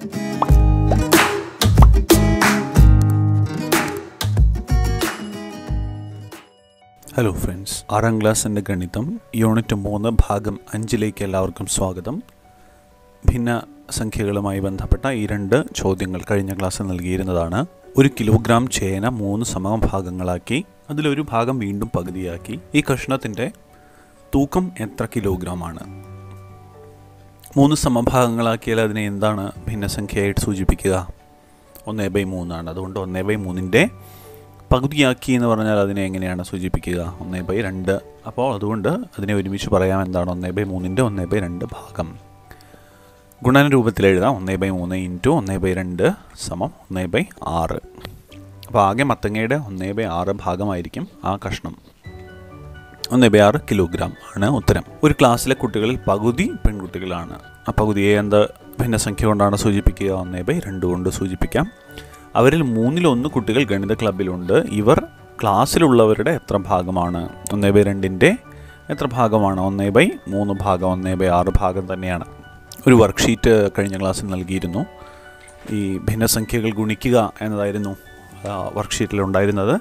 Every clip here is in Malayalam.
ഹലോ ഫ്രണ്ട്സ് ആറാം ക്ലാസ്സിൻ്റെ ഗണിതം യൂണിറ്റ് മൂന്ന് ഭാഗം അഞ്ചിലേക്ക് എല്ലാവർക്കും സ്വാഗതം ഭിന്ന സംഖ്യകളുമായി ബന്ധപ്പെട്ട ഈ രണ്ട് ചോദ്യങ്ങൾ കഴിഞ്ഞ ക്ലാസ്സിൽ നൽകിയിരുന്നതാണ് ഒരു കിലോഗ്രാം ചേന മൂന്ന് സമഭാഗങ്ങളാക്കി അതിലൊരു ഭാഗം വീണ്ടും പകുതിയാക്കി ഈ കഷ്ണത്തിൻ്റെ തൂക്കം എത്ര കിലോഗ്രാമാണ് മൂന്ന് സമഭാഗങ്ങളാക്കിയാൽ അതിനെ എന്താണ് ഭിന്നസംഖ്യയായിട്ട് സൂചിപ്പിക്കുക ഒന്നേ ബൈ മൂന്നാണ് അതുകൊണ്ട് ഒന്നേ ബൈ മൂന്നിൻ്റെ പകുതിയാക്കി എന്ന് പറഞ്ഞാൽ അതിനെ എങ്ങനെയാണ് സൂചിപ്പിക്കുക ഒന്നേ ബൈ രണ്ട് അപ്പോൾ അതുകൊണ്ട് അതിനെ ഒരുമിച്ച് പറയാം എന്താണ് ഒന്നേ ബൈ മൂന്നിൻ്റെ ഒന്നേ ബൈ രണ്ട് ഭാഗം ഗുണന രൂപത്തിൽ എഴുതാം ഒന്നേ ബൈ മൂന്ന് ഇൻറ്റു ഒന്നേ ബൈ രണ്ട് സമം ഒന്നേ ബൈ ആറ് അപ്പോൾ ആകെ മത്തങ്ങയുടെ ഒന്നേ ബൈ ആറ് ഭാഗമായിരിക്കും ആ കഷ്ണം ഒന്നേ ബൈ ആറ് കിലോഗ്രാം ആണ് ഉത്തരം ഒരു ക്ലാസ്സിലെ കുട്ടികളിൽ പകുതി പെൺകുട്ടികളാണ് ആ പകുതിയെ എന്ത് ഭിന്നസംഖ്യ കൊണ്ടാണ് സൂചിപ്പിക്കുക ഒന്നേ ബൈ രണ്ട് കൊണ്ട് സൂചിപ്പിക്കാം അവരിൽ മൂന്നിലൊന്ന് കുട്ടികൾ ഗണിത ക്ലബിലുണ്ട് ഇവർ ക്ലാസ്സിലുള്ളവരുടെ എത്ര ഭാഗമാണ് ഒന്നേ ബൈ രണ്ടിൻ്റെ എത്ര ഭാഗമാണ് ഒന്നേ ബൈ മൂന്ന് ഭാഗം ഒന്നേ ബൈ ആറ് ഭാഗം തന്നെയാണ് ഒരു വർക്ക്ഷീറ്റ് കഴിഞ്ഞ ക്ലാസ്സിൽ നൽകിയിരുന്നു ഈ ഭിന്നസംഖ്യകൾ ഗുണിക്കുക എന്നതായിരുന്നു വർക്ക്ഷീറ്റിൽ ഉണ്ടായിരുന്നത്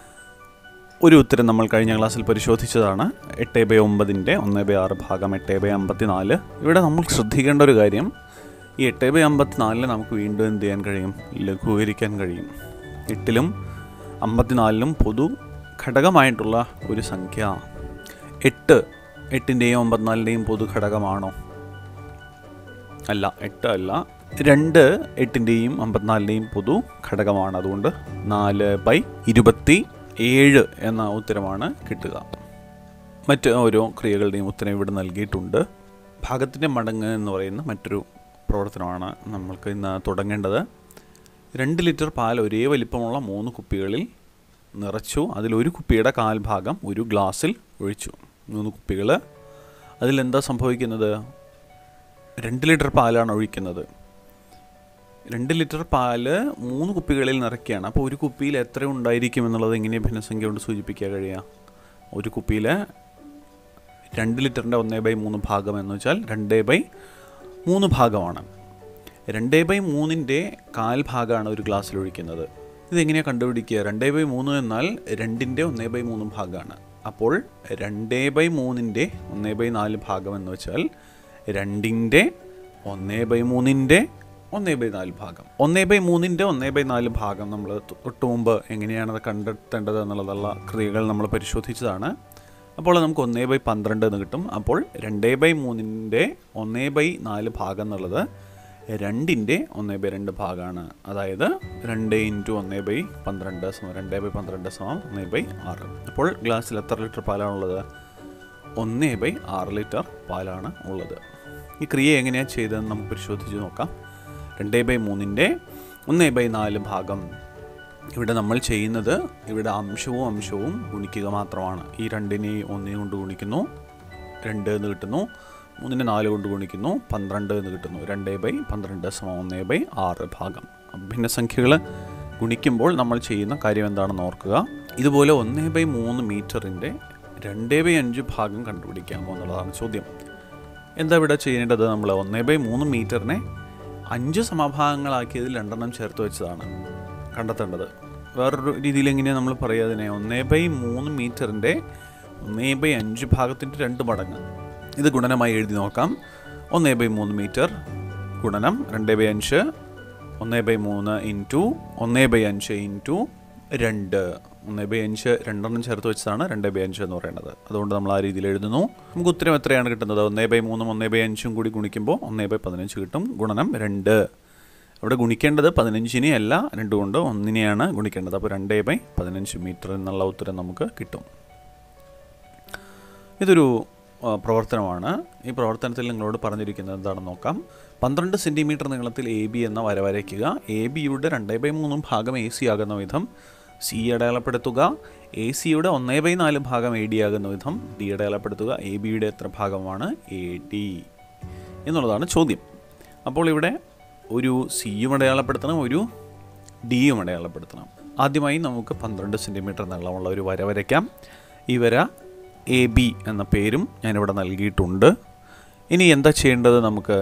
ഒരു ഉത്തരം നമ്മൾ കഴിഞ്ഞ ക്ലാസ്സിൽ പരിശോധിച്ചതാണ് എട്ട് ബൈ ഒമ്പതിൻ്റെ ഒന്ന് ബൈ ആറ് ഭാഗം എട്ട് ബൈ അമ്പത്തി നാല് ഇവിടെ നമ്മൾ ശ്രദ്ധിക്കേണ്ട ഒരു കാര്യം ഈ എട്ട് ബൈ അമ്പത്തിനാലിനെ നമുക്ക് വീണ്ടും എന്ത് ചെയ്യാൻ കഴിയും ലഘൂകരിക്കാൻ കഴിയും എട്ടിലും അമ്പത്തിനാലിലും പൊതു ഘടകമായിട്ടുള്ള ഒരു സംഖ്യ എട്ട് എട്ടിൻ്റെയും അമ്പത്തിനാലിൻ്റെയും പൊതു ഘടകമാണോ അല്ല എട്ട് അല്ല രണ്ട് എട്ടിൻ്റെയും അമ്പത്തിനാലിൻ്റെയും പൊതു ഘടകമാണ് അതുകൊണ്ട് നാല് ബൈ ഇരുപത്തി ഏഴ് എന്ന ഉത്തരമാണ് കിട്ടുക മറ്റ് ഓരോ ക്രിയകളുടെയും ഉത്തരം ഇവിടെ നൽകിയിട്ടുണ്ട് ഭാഗത്തിൻ്റെ മടങ്ങ് എന്ന് പറയുന്ന മറ്റൊരു പ്രവർത്തനമാണ് നമ്മൾക്ക് ഇന്ന് തുടങ്ങേണ്ടത് രണ്ട് ലിറ്റർ പാൽ ഒരേ വലിപ്പമുള്ള മൂന്ന് കുപ്പികളിൽ നിറച്ചു അതിലൊരു കുപ്പിയുടെ കാൽഭാഗം ഒരു ഗ്ലാസ്സിൽ ഒഴിച്ചു മൂന്ന് കുപ്പികൾ അതിലെന്താ സംഭവിക്കുന്നത് രണ്ട് ലിറ്റർ പാലാണ് ഒഴിക്കുന്നത് രണ്ട് ലിറ്റർ പാല് മൂന്ന് കുപ്പികളിൽ നിറയ്ക്കുകയാണ് അപ്പോൾ ഒരു കുപ്പിയിൽ എത്ര ഉണ്ടായിരിക്കും എന്നുള്ളത് എങ്ങനെ ഭിന്നസംഖ്യ കൊണ്ട് സൂചിപ്പിക്കാൻ കഴിയുക ഒരു കുപ്പിയിൽ രണ്ട് ലിറ്ററിൻ്റെ ഒന്നേ ബൈ മൂന്ന് ഭാഗം എന്ന് വെച്ചാൽ രണ്ടേ ബൈ മൂന്ന് ഭാഗമാണ് രണ്ടേ ബൈ മൂന്നിൻ്റെ കാൽ ഭാഗമാണ് ഒരു ഗ്ലാസ്സിൽ ഒഴിക്കുന്നത് ഇതെങ്ങനെയാണ് കണ്ടുപിടിക്കുക രണ്ടേ ബൈ മൂന്ന് എന്നാൽ രണ്ടിൻ്റെ ഒന്നേ ബൈ മൂന്ന് ഭാഗമാണ് അപ്പോൾ രണ്ടേ ബൈ മൂന്നിൻ്റെ ഒന്നേ ബൈ നാല് ഭാഗം എന്ന് വെച്ചാൽ രണ്ടിൻ്റെ ഒന്നേ ബൈ മൂന്നിൻ്റെ ഒന്നേ ബൈ നാല് ഭാഗം ഒന്നേ ബൈ മൂന്നിൻ്റെ ഒന്നേ ബൈ നാല് ഭാഗം നമ്മൾ തൊട്ട് മുമ്പ് എങ്ങനെയാണത് കണ്ടെത്തേണ്ടത് എന്നുള്ളതുള്ള ക്രിയകൾ നമ്മൾ പരിശോധിച്ചതാണ് അപ്പോൾ നമുക്ക് ഒന്നേ ബൈ പന്ത്രണ്ട് എന്ന് കിട്ടും അപ്പോൾ രണ്ടേ ബൈ മൂന്നിൻ്റെ ഒന്നേ ബൈ നാല് ഭാഗം എന്നുള്ളത് രണ്ടിൻ്റെ ഒന്നേ ബൈ രണ്ട് ഭാഗമാണ് അതായത് രണ്ട് ഇൻറ്റു ഒന്നേ ബൈ പന്ത്രണ്ട് സമം രണ്ടേ ബൈ പന്ത്രണ്ട് സമം ഒന്നേ ബൈ ആറ് അപ്പോൾ ഗ്ലാസ്സിൽ എത്ര ലിറ്റർ പാലാണുള്ളത് ഒന്നേ ബൈ ആറ് ലിറ്റർ പാലാണ് ഉള്ളത് ഈ ക്രിയ എങ്ങനെയാണ് ചെയ്തതെന്ന് നമുക്ക് പരിശോധിച്ച് നോക്കാം രണ്ടേ ബൈ മൂന്നിൻ്റെ ഒന്നേ ബൈ നാല് ഭാഗം ഇവിടെ നമ്മൾ ചെയ്യുന്നത് ഇവിടെ അംശവും അംശവും ഗുണിക്കുക മാത്രമാണ് ഈ രണ്ടിനെ ഒന്നിനെ കൊണ്ട് ഗുണിക്കുന്നു രണ്ട് എന്ന് കിട്ടുന്നു മൂന്നിനെ നാല് കൊണ്ട് ഗുണിക്കുന്നു പന്ത്രണ്ട് എന്ന് കിട്ടുന്നു രണ്ടേ ബൈ പന്ത്രണ്ട് സമം ഒന്നേ ബൈ ആറ് ഭാഗം ഭിന്നസംഖ്യകൾ ഗുണിക്കുമ്പോൾ നമ്മൾ ചെയ്യുന്ന കാര്യം എന്താണെന്ന് ഓർക്കുക ഇതുപോലെ ഒന്നേ ബൈ മൂന്ന് മീറ്ററിൻ്റെ രണ്ടേ ബൈ അഞ്ച് ഭാഗം കണ്ടുപിടിക്കാമോ എന്നുള്ളതാണ് ചോദ്യം എന്താ ഇവിടെ ചെയ്യേണ്ടത് നമ്മൾ ഒന്നേ ബൈ മൂന്ന് മീറ്ററിനെ അഞ്ച് സമഭാഗങ്ങളാക്കിയതിൽ രണ്ടെണ്ണം ചേർത്ത് വെച്ചതാണ് കണ്ടെത്തേണ്ടത് വേറൊരു രീതിയിൽ എങ്ങനെയാണ് നമ്മൾ പറയുക അതിനെ ഒന്നേ ബൈ മൂന്ന് മീറ്ററിൻ്റെ ഒന്നേ ബൈ അഞ്ച് ഭാഗത്തിൻ്റെ രണ്ട് മടങ്ങ് ഇത് ഗുണനമായി എഴുതി നോക്കാം ഒന്നേ ബൈ മൂന്ന് മീറ്റർ ഗുണനം രണ്ട് ബൈ അഞ്ച് ഒന്നേ ബൈ മൂന്ന് ഇൻറ്റു ഒന്നേ ബൈ അഞ്ച് ഇൻറ്റു രണ്ട് ഒന്നേ ബൈ അഞ്ച് രണ്ടെണ്ണം ചേർത്ത് വെച്ചതാണ് രണ്ട് ബൈ അഞ്ച് എന്ന് പറയുന്നത് അതുകൊണ്ട് നമ്മൾ ആ രീതിയിൽ എഴുതുന്നു നമുക്ക് ഉത്തരം എത്രയാണ് കിട്ടുന്നത് ഒന്നേ ബൈ മൂന്നും ഒന്നേ ബൈ അഞ്ചും കൂടി ഗുണിക്കുമ്പോൾ ഒന്നേ ബൈ പതിനഞ്ച് കിട്ടും ഗുണനം രണ്ട് അവിടെ ഗുണിക്കേണ്ടത് പതിനഞ്ചിനെ അല്ല രണ്ട് കൊണ്ട് ഒന്നിനെയാണ് ഗുണിക്കേണ്ടത് അപ്പോൾ രണ്ടേ ബൈ പതിനഞ്ച് മീറ്റർ എന്നുള്ള ഉത്തരം നമുക്ക് കിട്ടും ഇതൊരു പ്രവർത്തനമാണ് ഈ പ്രവർത്തനത്തിൽ നിങ്ങളോട് പറഞ്ഞിരിക്കുന്നത് എന്താണെന്ന് നോക്കാം പന്ത്രണ്ട് സെൻറ്റിമീറ്റർ നീളത്തിൽ എ ബി എന്ന വര വരയ്ക്കുക എ ബിയുടെ രണ്ടേ ബൈ മൂന്നും ഭാഗം എ സി ആകുന്ന വിധം സി അടയാളപ്പെടുത്തുക എ സിയുടെ ഒന്നേ ബൈ നാല് ഭാഗം എ ഡി ആകുന്ന വിധം ഡി അടയാളപ്പെടുത്തുക എ ബിയുടെ എത്ര ഭാഗമാണ് എ ഡി എന്നുള്ളതാണ് ചോദ്യം അപ്പോൾ ഇവിടെ ഒരു സിയും അടയാളപ്പെടുത്തണം ഒരു ഡിയും അടയാളപ്പെടുത്തണം ആദ്യമായി നമുക്ക് പന്ത്രണ്ട് സെൻറ്റിമീറ്റർ നീളമുള്ള ഒരു വര വരയ്ക്കാം ഈ വര എ ബി എന്ന പേരും ഞാനിവിടെ നൽകിയിട്ടുണ്ട് ഇനി എന്താ ചെയ്യേണ്ടത് നമുക്ക്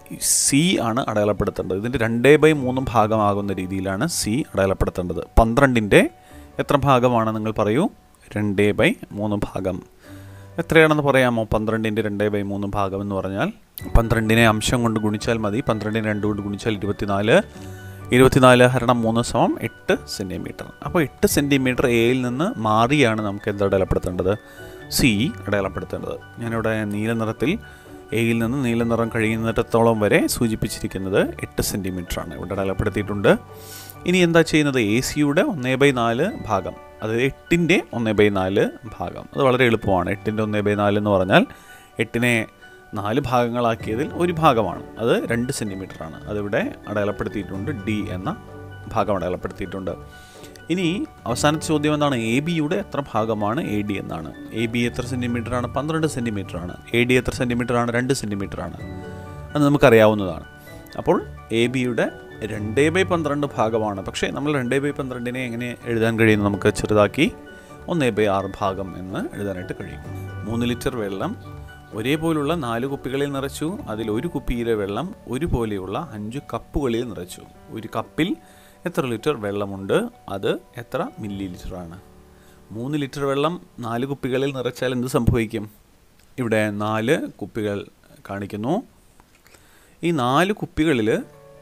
സി ആണ് അടയാളപ്പെടുത്തേണ്ടത് ഇതിൻ്റെ രണ്ടേ ബൈ മൂന്നും ഭാഗമാകുന്ന രീതിയിലാണ് സി അടയാളപ്പെടുത്തേണ്ടത് പന്ത്രണ്ടിൻ്റെ എത്ര ഭാഗമാണ് നിങ്ങൾ പറയൂ രണ്ടേ ബൈ മൂന്ന് ഭാഗം എത്രയാണെന്ന് പറയാമോ പന്ത്രണ്ടിൻ്റെ രണ്ടേ ബൈ മൂന്ന് ഭാഗം എന്ന് പറഞ്ഞാൽ പന്ത്രണ്ടിനെ അംശം കൊണ്ട് ഗുണിച്ചാൽ മതി പന്ത്രണ്ടിനെ രണ്ട് കൊണ്ട് ഗുണിച്ചാൽ ഇരുപത്തിനാല് ഇരുപത്തിനാല് ഹരണം മൂന്ന് സമം എട്ട് സെൻറ്റിമീറ്റർ അപ്പോൾ എട്ട് സെൻറ്റിമീറ്റർ എയിൽ നിന്ന് മാറിയാണ് നമുക്ക് എന്ത് അടയാളപ്പെടുത്തേണ്ടത് സി അടയാളപ്പെടുത്തേണ്ടത് ഞാനിവിടെ നീല നിറത്തിൽ എയിൽ നിന്ന് നീല നിറം കഴിയുന്നിടത്തോളം വരെ സൂചിപ്പിച്ചിരിക്കുന്നത് എട്ട് സെൻറ്റിമീറ്ററാണ് ഇവിടെ അടയാളപ്പെടുത്തിയിട്ടുണ്ട് ഇനി എന്താ ചെയ്യുന്നത് എ സിയുടെ ഒന്നേ ബൈ നാല് ഭാഗം അതായത് എട്ടിൻ്റെ ഒന്നേ ബൈ നാല് ഭാഗം അത് വളരെ എളുപ്പമാണ് എട്ടിൻ്റെ ഒന്നേ ബൈ നാല് എന്ന് പറഞ്ഞാൽ എട്ടിനെ നാല് ഭാഗങ്ങളാക്കിയതിൽ ഒരു ഭാഗമാണ് അത് രണ്ട് സെൻറ്റിമീറ്ററാണ് അതിവിടെ അടയാളപ്പെടുത്തിയിട്ടുണ്ട് ഡി എന്ന ഭാഗം അടയാളപ്പെടുത്തിയിട്ടുണ്ട് ഇനി അവസാനത്തെ ചോദ്യം എന്താണ് എ ബിയുടെ എത്ര ഭാഗമാണ് എ ഡി എന്നാണ് എ ബി എത്ര സെൻറ്റിമീറ്റർ ആണ് പന്ത്രണ്ട് സെൻറ്റിമീറ്റർ ആണ് എ ഡി എത്ര സെൻറ്റിമീറ്റർ ആണ് രണ്ട് സെൻറ്റിമീറ്റർ ആണ് അത് നമുക്കറിയാവുന്നതാണ് അപ്പോൾ എ ബിയുടെ രണ്ടേ ബൈ പന്ത്രണ്ട് ഭാഗമാണ് പക്ഷേ നമ്മൾ രണ്ടേ ബൈ പന്ത്രണ്ടിനെ എങ്ങനെ എഴുതാൻ കഴിയും നമുക്ക് ചെറുതാക്കി ഒന്നേ ബൈ ആറ് ഭാഗം എന്ന് എഴുതാനായിട്ട് കഴിയും മൂന്ന് ലിറ്റർ വെള്ളം ഒരേപോലുള്ള നാല് കുപ്പികളിൽ നിറച്ചു അതിൽ ഒരു കുപ്പിയിലെ വെള്ളം ഒരുപോലെയുള്ള അഞ്ച് കപ്പുകളിൽ നിറച്ചു ഒരു കപ്പിൽ എത്ര ലിറ്റർ വെള്ളമുണ്ട് അത് എത്ര മില്ലി ലിറ്ററാണ് മൂന്ന് ലിറ്റർ വെള്ളം നാല് കുപ്പികളിൽ നിറച്ചാൽ എന്ത് സംഭവിക്കും ഇവിടെ നാല് കുപ്പികൾ കാണിക്കുന്നു ഈ നാല് കുപ്പികളിൽ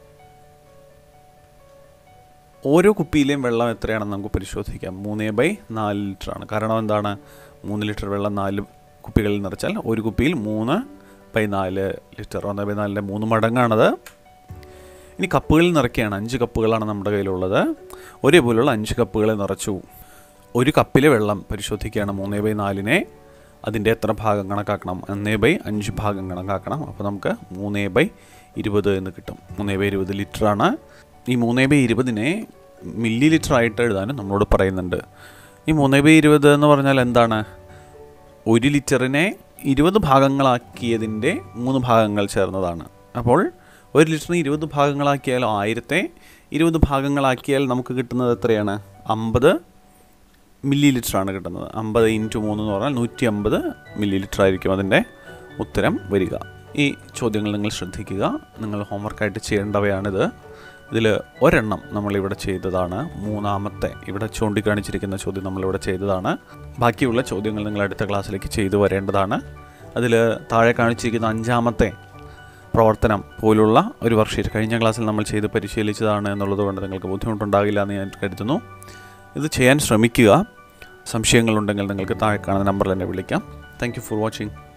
ഓരോ കുപ്പിയിലെയും വെള്ളം എത്രയാണെന്ന് നമുക്ക് പരിശോധിക്കാം മൂന്ന് ബൈ നാല് ലിറ്ററാണ് കാരണം എന്താണ് മൂന്ന് ലിറ്റർ വെള്ളം നാല് കുപ്പികളിൽ നിറച്ചാൽ ഒരു കുപ്പിയിൽ മൂന്ന് ബൈ നാല് ലിറ്റർ ഒന്ന് ബൈ നാലിൻ്റെ മൂന്ന് മടങ്ങാണത് ഇനി കപ്പുകളിൽ നിറയ്ക്കുകയാണ് അഞ്ച് കപ്പുകളാണ് നമ്മുടെ കയ്യിലുള്ളത് ഒരേപോലുള്ള അഞ്ച് കപ്പുകളെ നിറച്ചു ഒരു കപ്പിലെ വെള്ളം പരിശോധിക്കുകയാണ് മൂന്ന് ബൈ നാലിനെ അതിൻ്റെ എത്ര ഭാഗം കണക്കാക്കണം ഒന്നേ ബൈ അഞ്ച് ഭാഗം കണക്കാക്കണം അപ്പോൾ നമുക്ക് മൂന്ന് ബൈ ഇരുപത് എന്ന് കിട്ടും മൂന്ന് ബൈ ഇരുപത് ലിറ്ററാണ് ഈ മൂന്ന് ബൈ ഇരുപതിനെ മില്ലി ലിറ്റർ ആയിട്ട് എഴുതാനും നമ്മളോട് പറയുന്നുണ്ട് ഈ മൂന്ന് ബൈ ഇരുപത് എന്ന് പറഞ്ഞാൽ എന്താണ് ഒരു ലിറ്ററിനെ ഇരുപത് ഭാഗങ്ങളാക്കിയതിൻ്റെ മൂന്ന് ഭാഗങ്ങൾ ചേർന്നതാണ് അപ്പോൾ ഒരു ലിറ്ററിന് ഇരുപത് ഭാഗങ്ങളാക്കിയാൽ ആയിരത്തെ ഇരുപത് ഭാഗങ്ങളാക്കിയാൽ നമുക്ക് കിട്ടുന്നത് എത്രയാണ് അമ്പത് മില്ലി ലിറ്ററാണ് കിട്ടുന്നത് അമ്പത് ഇൻറ്റു മൂന്ന് എന്ന് പറഞ്ഞാൽ നൂറ്റി അമ്പത് മില്ലി ലിറ്റർ ആയിരിക്കും അതിൻ്റെ ഉത്തരം വരിക ഈ ചോദ്യങ്ങൾ നിങ്ങൾ ശ്രദ്ധിക്കുക നിങ്ങൾ ഹോംവർക്കായിട്ട് ചെയ്യേണ്ടവയാണിത് ഇതിൽ ഒരെണ്ണം നമ്മളിവിടെ ചെയ്തതാണ് മൂന്നാമത്തെ ഇവിടെ ചൂണ്ടിക്കാണിച്ചിരിക്കുന്ന ചോദ്യം നമ്മളിവിടെ ചെയ്തതാണ് ബാക്കിയുള്ള ചോദ്യങ്ങൾ നിങ്ങൾ അടുത്ത ക്ലാസ്സിലേക്ക് ചെയ്തു വരേണ്ടതാണ് അതിൽ താഴെ കാണിച്ചിരിക്കുന്ന അഞ്ചാമത്തെ പ്രവർത്തനം പോലുള്ള ഒരു വർഷീറ്റ് കഴിഞ്ഞ ക്ലാസ്സിൽ നമ്മൾ ചെയ്ത് പരിശീലിച്ചതാണ് എന്നുള്ളത് കൊണ്ട് നിങ്ങൾക്ക് ബുദ്ധിമുട്ടുണ്ടാകില്ല എന്ന് ഞാൻ കരുതുന്നു ഇത് ചെയ്യാൻ ശ്രമിക്കുക സംശയങ്ങളുണ്ടെങ്കിൽ നിങ്ങൾക്ക് താഴെ കാണുന്ന നമ്പറിൽ എന്നെ വിളിക്കാം താങ്ക് യു ഫോർ വാച്ചിങ്